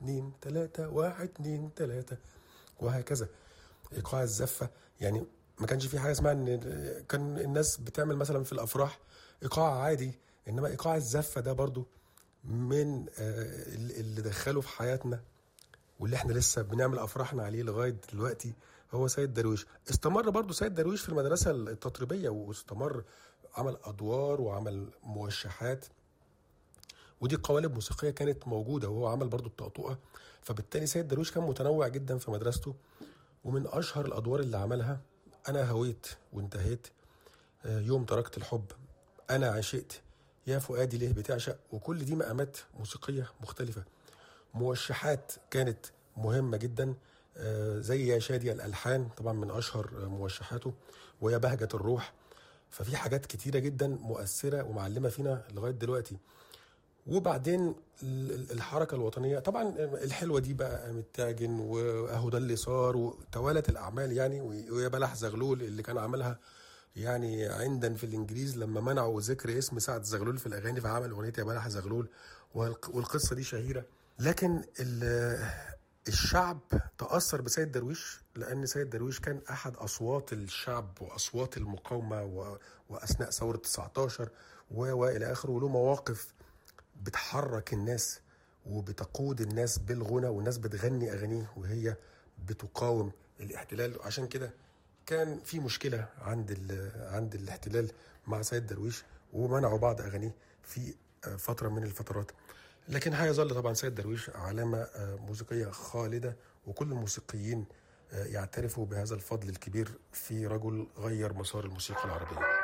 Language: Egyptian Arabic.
اتنين تلاتة واحد اتنين تلاتة وهكذا ايقاع الزفه يعني ما كانش في حاجه اسمها ان كان الناس بتعمل مثلا في الافراح ايقاع عادي انما ايقاع الزفه ده برضو من آه، اللي اللي دخله في حياتنا واللي احنا لسه بنعمل افراحنا عليه لغايه دلوقتي هو سيد درويش استمر برضو سيد درويش في المدرسه التطريبيه واستمر عمل ادوار وعمل موشحات ودي قوالب موسيقيه كانت موجوده وهو عمل برضو الطقطقه فبالتالي سيد درويش كان متنوع جدا في مدرسته ومن اشهر الادوار اللي عملها انا هويت وانتهيت آه، يوم تركت الحب انا عشقت يا فؤادي ليه بتعشق وكل دي مقامات موسيقيه مختلفه موشحات كانت مهمه جدا آه، زي يا شادي الالحان طبعا من اشهر آه، موشحاته ويا بهجه الروح ففي حاجات كتيره جدا مؤثره ومعلمه فينا لغايه دلوقتي وبعدين ال- الحركه الوطنيه طبعا الحلوه دي بقى قامت تعجن واهو ده اللي صار وتوالت الاعمال يعني ويا بلح زغلول اللي كان عملها يعني عندن في الانجليز لما منعوا ذكر اسم سعد زغلول في الاغاني فعمل اغنيه يا بلح زغلول والق- والقصه دي شهيره لكن ال- الشعب تاثر بسيد درويش لان سيد درويش كان احد اصوات الشعب واصوات المقاومه و- واثناء ثوره 19 و- والى اخره وله مواقف بتحرك الناس وبتقود الناس بالغنى والناس بتغني اغانيه وهي بتقاوم الاحتلال عشان كده كان في مشكله عند ال- عند الاحتلال مع سيد درويش ومنعوا بعض اغانيه في آه، فتره من الفترات لكن هيظل طبعا سيد درويش علامه آه، موسيقيه خالده وكل الموسيقيين آه، يعترفوا بهذا الفضل الكبير في رجل غير مسار الموسيقى العربيه